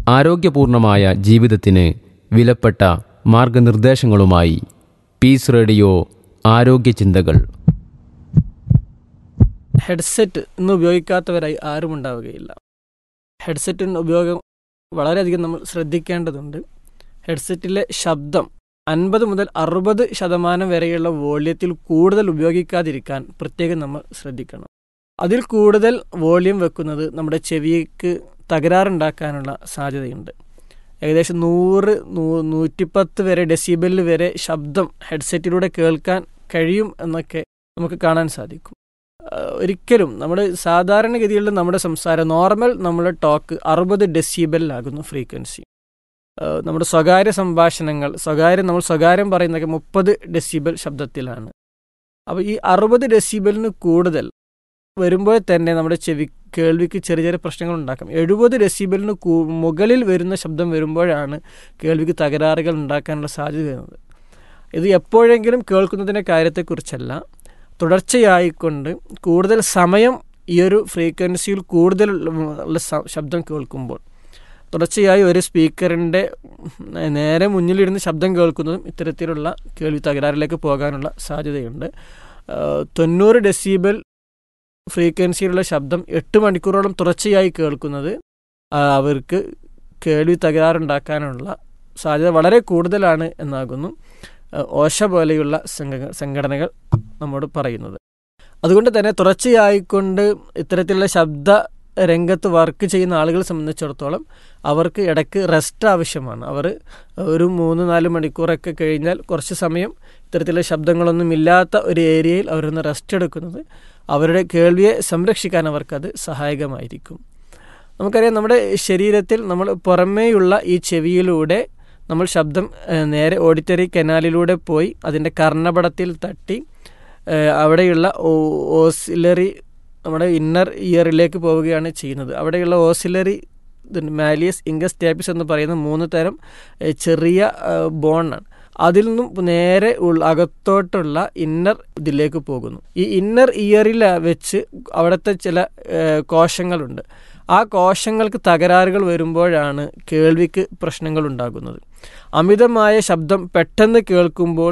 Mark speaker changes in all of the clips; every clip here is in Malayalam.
Speaker 1: ആരോഗ്യപൂർണമായ ജീവിതത്തിന് വിലപ്പെട്ട മാർഗനിർദ്ദേശങ്ങളുമായി പീസ് റേഡിയോ ആരോഗ്യ ചിന്തകൾ
Speaker 2: ഹെഡ്സെറ്റ് ഇന്ന് ഉപയോഗിക്കാത്തവരായി ആരും ഉണ്ടാവുകയില്ല ഹെഡ്സെറ്റിൻ്റെ ഉപയോഗം വളരെയധികം നമ്മൾ ശ്രദ്ധിക്കേണ്ടതുണ്ട് ഹെഡ്സെറ്റിലെ ശബ്ദം അൻപത് മുതൽ അറുപത് ശതമാനം വരെയുള്ള വോള്യത്തിൽ കൂടുതൽ ഉപയോഗിക്കാതിരിക്കാൻ പ്രത്യേകം നമ്മൾ ശ്രദ്ധിക്കണം അതിൽ കൂടുതൽ വോള്യം വെക്കുന്നത് നമ്മുടെ ചെവിക്ക് തകരാറുണ്ടാക്കാനുള്ള സാധ്യതയുണ്ട് ഏകദേശം നൂറ് നൂ നൂറ്റിപ്പത്ത് വരെ ഡെസിബലിൽ വരെ ശബ്ദം ഹെഡ്സെറ്റിലൂടെ കേൾക്കാൻ കഴിയും എന്നൊക്കെ നമുക്ക് കാണാൻ സാധിക്കും ഒരിക്കലും നമ്മുടെ സാധാരണഗതിയിലുള്ള നമ്മുടെ സംസാരം നോർമൽ നമ്മുടെ ടോക്ക് അറുപത് ഡെസിബലിലാകുന്നു ഫ്രീക്വൻസി നമ്മുടെ സ്വകാര്യ സംഭാഷണങ്ങൾ സ്വകാര്യം നമ്മൾ സ്വകാര്യം പറയുന്നതൊക്കെ മുപ്പത് ഡെസിബൽ ശബ്ദത്തിലാണ് അപ്പോൾ ഈ അറുപത് ഡെസിബലിന് കൂടുതൽ വരുമ്പോൾ തന്നെ നമ്മുടെ ചെവി കേൾവിക്ക് ചെറിയ ചെറിയ പ്രശ്നങ്ങൾ ഉണ്ടാക്കാം എഴുപത് ഡെസിബലിന് മുകളിൽ വരുന്ന ശബ്ദം വരുമ്പോഴാണ് കേൾവിക്ക് തകരാറുകൾ ഉണ്ടാക്കാനുള്ള സാധ്യത വരുന്നത് ഇത് എപ്പോഴെങ്കിലും കേൾക്കുന്നതിൻ്റെ കാര്യത്തെക്കുറിച്ചല്ല തുടർച്ചയായിക്കൊണ്ട് കൂടുതൽ സമയം ഈ ഒരു ഫ്രീക്വൻസിയിൽ കൂടുതൽ ഉള്ള ശബ്ദം കേൾക്കുമ്പോൾ തുടർച്ചയായി ഒരു സ്പീക്കറിൻ്റെ നേരെ മുന്നിലിരുന്ന് ശബ്ദം കേൾക്കുന്നതും ഇത്തരത്തിലുള്ള കേൾവി തകരാറിലേക്ക് പോകാനുള്ള സാധ്യതയുണ്ട് തൊണ്ണൂറ് ഡെസിബൽ ഫ്രീക്വൻസിയിലുള്ള ശബ്ദം എട്ട് മണിക്കൂറോളം തുടർച്ചയായി കേൾക്കുന്നത് അവർക്ക് കേൾവി തകരാറുണ്ടാക്കാനുള്ള സാധ്യത വളരെ കൂടുതലാണ് എന്നാകുന്നു ഓശ പോലെയുള്ള സംഘടനകൾ നമ്മോട് പറയുന്നത് അതുകൊണ്ട് തന്നെ തുടർച്ചയായിക്കൊണ്ട് ഇത്തരത്തിലുള്ള ശബ്ദ രംഗത്ത് വർക്ക് ചെയ്യുന്ന ആളുകളെ സംബന്ധിച്ചിടത്തോളം അവർക്ക് ഇടയ്ക്ക് റെസ്റ്റ് ആവശ്യമാണ് അവർ ഒരു മൂന്ന് നാല് മണിക്കൂറൊക്കെ കഴിഞ്ഞാൽ കുറച്ച് സമയം ഇത്തരത്തിലുള്ള ശബ്ദങ്ങളൊന്നും ഇല്ലാത്ത ഒരു ഏരിയയിൽ അവരൊന്ന് റെസ്റ്റ് എടുക്കുന്നത് അവരുടെ കേൾവിയെ സംരക്ഷിക്കാൻ അവർക്കത് സഹായകമായിരിക്കും നമുക്കറിയാം നമ്മുടെ ശരീരത്തിൽ നമ്മൾ പുറമേയുള്ള ഈ ചെവിയിലൂടെ നമ്മൾ ശബ്ദം നേരെ ഓഡിറ്ററി കനാലിലൂടെ പോയി അതിൻ്റെ കർണപടത്തിൽ തട്ടി അവിടെയുള്ള ഓസിലറി നമ്മുടെ ഇന്നർ ഇയറിലേക്ക് പോവുകയാണ് ചെയ്യുന്നത് അവിടെയുള്ള ഓസിലറി മാലിയസ് ഇംഗസ് ടാപ്പിസ് എന്ന് പറയുന്ന മൂന്ന് തരം ചെറിയ ബോണാണ് അതിൽ നിന്നും നേരെ അകത്തോട്ടുള്ള ഇന്നർ ഇതിലേക്ക് പോകുന്നു ഈ ഇന്നർ ഇയറിൽ വെച്ച് അവിടുത്തെ ചില കോശങ്ങളുണ്ട് ആ കോശങ്ങൾക്ക് തകരാറുകൾ വരുമ്പോഴാണ് കേൾവിക്ക് പ്രശ്നങ്ങൾ ഉണ്ടാകുന്നത് അമിതമായ ശബ്ദം പെട്ടെന്ന് കേൾക്കുമ്പോൾ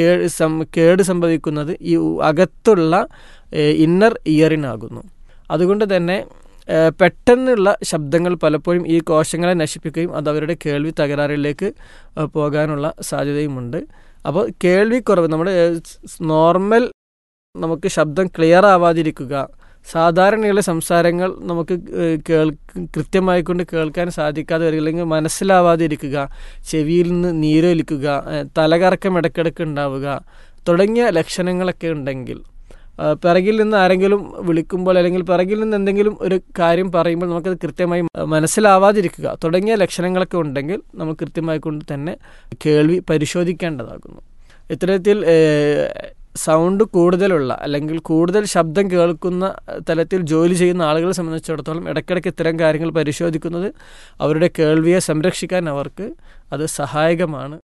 Speaker 2: കേട് സംഭവിക്കുന്നത് ഈ അകത്തുള്ള ഇന്നർ ഇയറിനാകുന്നു അതുകൊണ്ട് തന്നെ പെട്ടെന്നുള്ള ശബ്ദങ്ങൾ പലപ്പോഴും ഈ കോശങ്ങളെ നശിപ്പിക്കുകയും അത് അവരുടെ കേൾവി തകരാറിലേക്ക് പോകാനുള്ള സാധ്യതയുമുണ്ട് അപ്പോൾ കേൾവി കുറവ് നമ്മുടെ നോർമൽ നമുക്ക് ശബ്ദം ക്ലിയർ ആവാതിരിക്കുക സാധാരണയുള്ള സംസാരങ്ങൾ നമുക്ക് കേൾ കൃത്യമായിക്കൊണ്ട് കേൾക്കാൻ സാധിക്കാതെ വരിക അല്ലെങ്കിൽ മനസ്സിലാവാതിരിക്കുക ചെവിയിൽ നിന്ന് നീരൊലിക്കുക തലകറക്കം ഇടയ്ക്കിടയ്ക്ക് ഉണ്ടാവുക തുടങ്ങിയ ലക്ഷണങ്ങളൊക്കെ ഉണ്ടെങ്കിൽ പിറകിൽ നിന്ന് ആരെങ്കിലും വിളിക്കുമ്പോൾ അല്ലെങ്കിൽ പിറകിൽ നിന്ന് എന്തെങ്കിലും ഒരു കാര്യം പറയുമ്പോൾ നമുക്കത് കൃത്യമായി മനസ്സിലാവാതിരിക്കുക തുടങ്ങിയ ലക്ഷണങ്ങളൊക്കെ ഉണ്ടെങ്കിൽ നമ്മൾ കൃത്യമായി കൊണ്ട് തന്നെ കേൾവി പരിശോധിക്കേണ്ടതാകുന്നു ഇത്തരത്തിൽ സൗണ്ട് കൂടുതലുള്ള അല്ലെങ്കിൽ കൂടുതൽ ശബ്ദം കേൾക്കുന്ന തലത്തിൽ ജോലി ചെയ്യുന്ന ആളുകളെ സംബന്ധിച്ചിടത്തോളം ഇടയ്ക്കിടയ്ക്ക് ഇത്തരം കാര്യങ്ങൾ പരിശോധിക്കുന്നത് അവരുടെ കേൾവിയെ സംരക്ഷിക്കാൻ അവർക്ക് അത് സഹായകമാണ്